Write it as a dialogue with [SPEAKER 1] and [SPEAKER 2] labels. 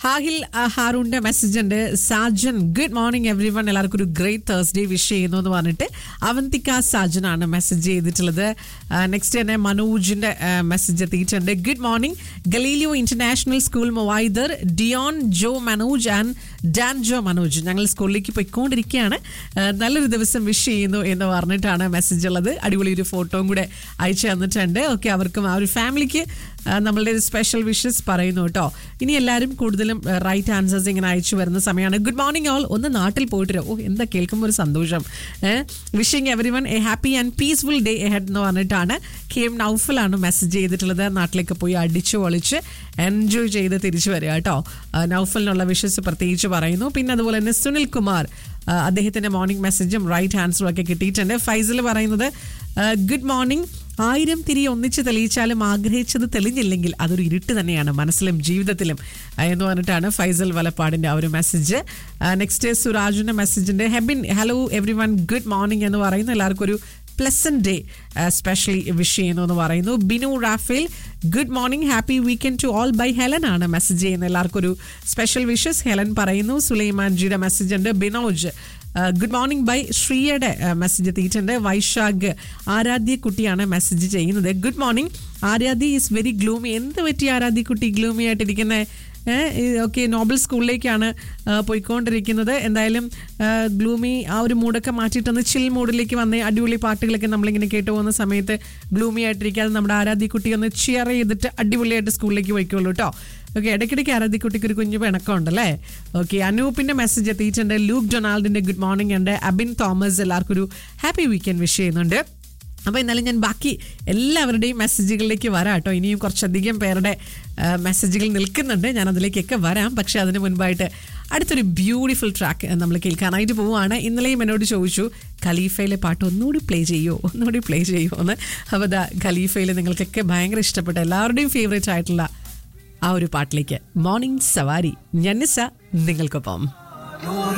[SPEAKER 1] ഹാഹിൽ ആ, ഹാറൂന്റെ മെസ്സേജ് ഉണ്ട് Sajan good morning everyone എല്ലാവർക്കും ഒരു ഗ്രേറ്റ് തേഴ്സ്ഡേ വിഷ് ചെയ്യുന്നു എന്ന് പറഞ്ഞിട്ട് അവന്തിക സാജൻ ആണ് മെസ്സേജ് ചെയ്തിട്ടുള്ളത് നെക്സ്റ്റ് തന്നെ മനോജിന്റെ മെസ്സേജ് എത്തിയിട്ടുണ്ട് good morning Galileo international school മൊവൈദർ Dion Jo Manoj and Dan Jo Manoj ഞങ്ങൾ സ്കൂളിലേക്ക് പോയിക്കൊണ്ടിരിക്കുകയാണ് ആ, നല്ലൊരു ദിവസം വിഷ് ചെയ്യുന്നു എന്ന് പറഞ്ഞിട്ടാണ് മെസ്സേജ് ഉള്ളത് അടിപൊളി ഒരു ഫോട്ടോയും കൂടെ അയച്ചു തന്നിട്ടുണ്ട് ഓക്കെ അവർക്കും ആ ഒരു ഫാമിലിക്ക് ആ, നമ്മളുടെ ഒരു സ്പെഷ്യൽ വിഷസ് പറയുന്നു കേട്ടോ ഇനി എല്ലാവരും കൂടുതലും റൈറ്റ് ആൻസേഴ്സ് ഇങ്ങനെ അയച്ചു വരുന്ന സമയമാണ് ഗുഡ് മോർണിംഗ് ഓൾ ഒന്ന് നാട്ടിൽ പോയിട്ട് വരാം. ഓ എന്താ കേൾക്കുമ്പോൾ ഒരു സന്തോഷം wishing everyone a happy and peaceful day ഹെഡ് എന്ന് പറഞ്ഞിട്ടാണ് കെ എം നൗഫലാണ് മെസ്സേജ് ചെയ്തിട്ടുള്ളത് നാട്ടിലേക്ക് പോയി അടിച്ചു പൊളിച്ച് എൻജോയ് ചെയ്ത് തിരിച്ചു വരിക കേട്ടോ ആ, നൗഫലിനുള്ള വിഷസ് പ്രത്യേകിച്ച് പറയുന്നു പിന്നെ അതുപോലെ തന്നെ സുനിൽ കുമാർ ആ, അദ്ദേഹത്തിന്റെ മോർണിംഗ് മെസ്സേജും റൈറ്റ് ആൻസറും ഒക്കെ കിട്ടിയിട്ടുണ്ട് ഫൈസൽ പറയുന്നത് ഗുഡ് മോർണിംഗ് ആയിരം തിരി ഒന്നിച്ച് തെളിയിച്ചാലും ആഗ്രഹിച്ചത് തെളിഞ്ഞില്ലെങ്കിൽ അതൊരു ഇരുട്ട് തന്നെയാണ് മനസ്സിലും ജീവിതത്തിലും ആ, എന്ന് പറഞ്ഞിട്ടാണ് ഫൈസൽ വലപ്പാടിന്റെ ആ ഒരു മെസ്സേജ് നെക്സ്റ്റ് സുരാജിന്റെ മെസ്സേജിന്റെ Hebin hello everyone good morning എന്ന് പറയുന്നു എല്ലാവർക്കും ഒരു പ്ലസന്റ് ഡേ സ്പെഷ്യലി വിഷ് ചെയ്യുന്നു എന്ന് പറയുന്നു Binu Raphael good morning happy weekend to all by Helen ആണ് മെസ്സേജ് ചെയ്യുന്നത് എല്ലാവർക്കും ഒരു സ്പെഷ്യൽ വിഷസ് ഹെലൻ പറയുന്നു സുലൈമാൻജിയുടെ മെസ്സേജ് ഉണ്ട് ബിനോജ് ഗുഡ് മോർണിംഗ് ബൈ ശ്രീയുടെ മെസ്സേജ് എത്തിയിട്ടുണ്ട് വൈശാഖ് ആരാധ്യ കുട്ടിയാണ് മെസ്സേജ് ചെയ്യുന്നത് good morning Aaradhya is very gloomy എന്ത് പറ്റി ആരാധ്യ കുട്ടി ഗ്ലൂമി ആയിട്ടിരിക്കുന്നത് ഓക്കെ നോബൽ സ്കൂളിലേക്കാണ് ആ, പോയിക്കൊണ്ടിരിക്കുന്നത് എന്തായാലും ഗ്ലൂമി ആ ഒരു മൂഡൊക്കെ മാറ്റിയിട്ടൊന്ന് ചിൽ മൂഡിലേക്ക് വന്ന് അടിപൊളി പാട്ടുകളൊക്കെ നമ്മളിങ്ങനെ കേട്ട് പോകുന്ന സമയത്ത് ഗ്ലൂമി ആയിട്ടിരിക്കാതെ നമ്മുടെ ആരാധ്യക്കുട്ടി ഒന്ന് ചിയർ ചെയ്തിട്ട് അടിപൊളിയായിട്ട് സ്കൂളിലേക്ക് പോയിക്കോളൂ കേട്ടോ ഓക്കെ ഇടയ്ക്കിടയ്ക്ക് ആരാധ്യക്കുട്ടിക്ക് ഒരു കുഞ്ഞു പിണക്കം ഉണ്ടല്ലേ ഓക്കെ അനൂപിന്റെ മെസ്സേജ് എത്തിയിട്ടുണ്ട് ലൂക്ക് ഡൊണാൾഡിന്റെ ഗുഡ് മോർണിംഗ് ഉണ്ട് അബിൻ തോമസ് എല്ലാവർക്കും ഒരു ഹാപ്പി വീക്കെൻഡ് വിഷ് ചെയ്യുന്നുണ്ട് അപ്പോൾ എന്നാലും ഞാൻ ബാക്കി എല്ലാവരുടെയും മെസ്സേജുകളിലേക്ക് വരാം കേട്ടോ ഇനിയും കുറച്ചധികം പേരുടെ ആ, മെസ്സേജുകൾ നിൽക്കുന്നുണ്ട് ഞാൻ അതിലേക്കൊക്കെ വരാം പക്ഷേ അതിന് മുൻപായിട്ട് അടുത്തൊരു ബ്യൂട്ടിഫുൾ ട്രാക്ക് നമ്മൾ കേൾക്കാനായിട്ട് പോവുകയാണ് ഇന്നലെയും എന്നോട് ചോദിച്ചു ഖലീഫയിലെ പാട്ട് ഒന്നുകൂടി പ്ലേ ചെയ്യുമോ ഒന്നുകൂടി പ്ലേ ചെയ്യുമോ എന്ന് അപ്പോൾ ദാ ഖലീഫയിൽ നിങ്ങൾക്കൊക്കെ ഭയങ്കര ഇഷ്ടപ്പെട്ട എല്ലാവരുടെയും ഫേവറേറ്റ് ആയിട്ടുള്ള ആ ഒരു പാട്ടിലേക്ക് മോർണിംഗ് സവാരി ഞന്നിസ നിങ്ങൾക്കൊപ്പം